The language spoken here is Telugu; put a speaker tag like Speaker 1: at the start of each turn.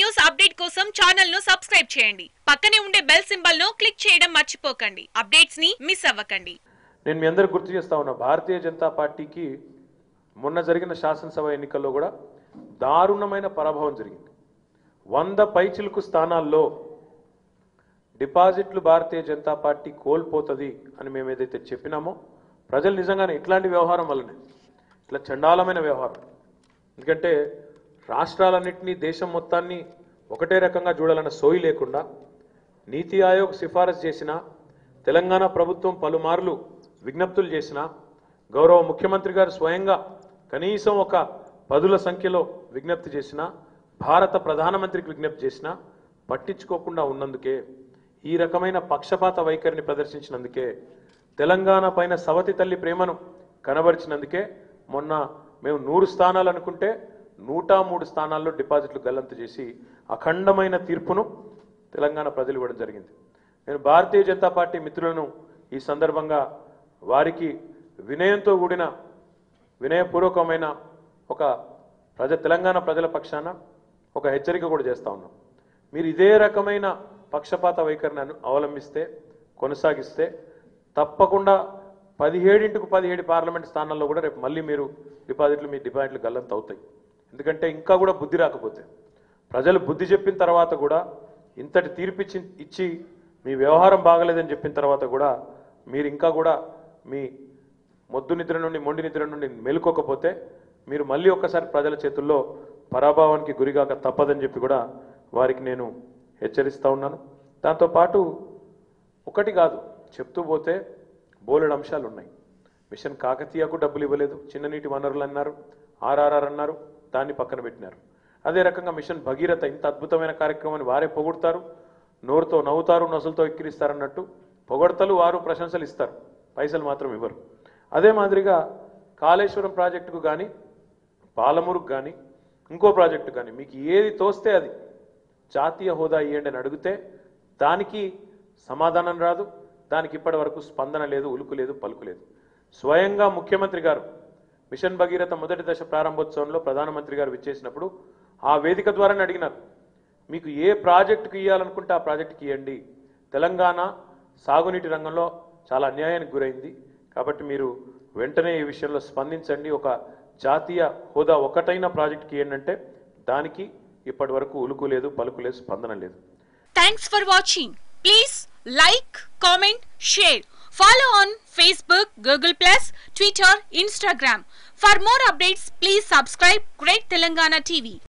Speaker 1: న్యూస్ అప్డేట్ కోసం ఛానల్ ను సబ్స్క్రైబ్ చేయండి పక్కనే ఉండే బెల్ సింబల్ ను క్లిక్ చేయడం మర్చిపోకండి అప్డేట్స్ ని మిస్ అవ్వకండి
Speaker 2: నేను మీ అందరికి గుర్తు చేస్తా ఉన్నా భారతీయ జనతా పార్టీకి మొన్న జరిగిన శాసనసభ ఎన్నికల్లో కూడా దారుణమైన పరాభవం జరిగింది వంద పైచిలుకు స్థానాల్లో డిపాజిట్లు భారతీయ జనతా పార్టీ కోల్పోతుంది అని మేము ఏదైతే చెప్పినామో ప్రజలు నిజంగానే ఇట్లాంటి వ్యవహారం వల్లనే ఇట్లా చండాలమైన వ్యవహారం ఎందుకంటే రాష్ట్రాలన్నింటినీ దేశం మొత్తాన్ని ఒకటే రకంగా చూడాలన్న సోయి లేకుండా నీతి ఆయోగ్ సిఫారసు చేసిన తెలంగాణ ప్రభుత్వం పలుమార్లు విజ్ఞప్తులు చేసిన గౌరవ ముఖ్యమంత్రి గారు స్వయంగా కనీసం ఒక పదుల సంఖ్యలో విజ్ఞప్తి చేసిన భారత ప్రధానమంత్రికి విజ్ఞప్తి చేసిన పట్టించుకోకుండా ఉన్నందుకే ఈ రకమైన పక్షపాత వైఖరిని ప్రదర్శించినందుకే తెలంగాణ పైన సవతి తల్లి ప్రేమను కనబరిచినందుకే మొన్న మేము నూరు స్థానాలు అనుకుంటే నూట మూడు స్థానాల్లో డిపాజిట్లు గల్లంతు చేసి అఖండమైన తీర్పును తెలంగాణ ప్రజలు ఇవ్వడం జరిగింది నేను భారతీయ జనతా పార్టీ మిత్రులను ఈ సందర్భంగా వారికి వినయంతో కూడిన వినయపూర్వకమైన ఒక ప్రజ తెలంగాణ ప్రజల పక్షాన ఒక హెచ్చరిక కూడా చేస్తా ఉన్నాం మీరు ఇదే రకమైన పక్షపాత వైఖరిని అను- అవలంబిస్తే కొనసాగిస్తే తప్పకుండా పదిహేడింటికి పదిహేడు పార్లమెంట్ స్థానాల్లో కూడా రేపు మళ్ళీ మీరు డిపాజిట్లు మీ డిపాజిట్లు గల్లంత అవుతాయి ఎందుకంటే ఇంకా కూడా బుద్ధి రాకపోతే ప్రజలు బుద్ధి చెప్పిన తర్వాత కూడా ఇంతటి తీర్పిచ్చి ఇచ్చి మీ వ్యవహారం బాగలేదని చెప్పిన తర్వాత కూడా మీరు ఇంకా కూడా మీ మొద్దు నిద్ర నుండి మొండి నిద్ర నుండి మేలుకోకపోతే మీరు మళ్ళీ ఒక్కసారి ప్రజల చేతుల్లో పరాభవానికి గురిగాక తప్పదని చెప్పి కూడా వారికి నేను హెచ్చరిస్తా ఉన్నాను దాంతోపాటు ఒకటి కాదు చెప్తూ పోతే బోలెడు అంశాలు ఉన్నాయి మిషన్ కాకతీయకు డబ్బులు ఇవ్వలేదు చిన్ననీటి వనరులు అన్నారు ఆర్ఆర్ఆర్ అన్నారు దాన్ని పక్కన పెట్టినారు అదే రకంగా మిషన్ భగీరథ ఇంత అద్భుతమైన కార్యక్రమాన్ని వారే పొగుడతారు నోరుతో నవ్వుతారు నొసలతో ఎక్కిరిస్తారన్నట్టు పొగడతలు వారు ప్రశంసలు ఇస్తారు పైసలు మాత్రం ఇవ్వరు అదే మాదిరిగా కాళేశ్వరం ప్రాజెక్టుకు కానీ పాలమూరుకు కానీ ఇంకో ప్రాజెక్టు కానీ మీకు ఏది తోస్తే అది జాతీయ హోదా ఇవ్వండి అని అడిగితే దానికి సమాధానం రాదు దానికి ఇప్పటి వరకు స్పందన లేదు ఉలుకు లేదు పలుకు లేదు స్వయంగా ముఖ్యమంత్రి గారు మిషన్ భగీరథ మొదటి దశ ప్రారంభోత్సవంలో ప్రధానమంత్రి గారు విచ్చేసినప్పుడు ఆ వేదిక ద్వారానే అడిగినారు మీకు ఏ ప్రాజెక్టుకి ఇవ్వాలనుకుంటే ఆ ప్రాజెక్టుకి ఇవ్వండి తెలంగాణ సాగునీటి రంగంలో చాలా అన్యాయానికి గురైంది కాబట్టి మీరు వెంటనే ఈ విషయంలో స్పందించండి ఒక జాతీయ హోదా ఒకటైన ప్రాజెక్టుకి ఇవ్వండి అంటే దానికి ఇప్పటి వరకు ఉలుకు లేదు పలుకు లేదు స్పందన లేదు
Speaker 1: thanks for watching please like comment share follow on Facebook Google plus Twitter Instagram for more updates please subscribe great Telangana TV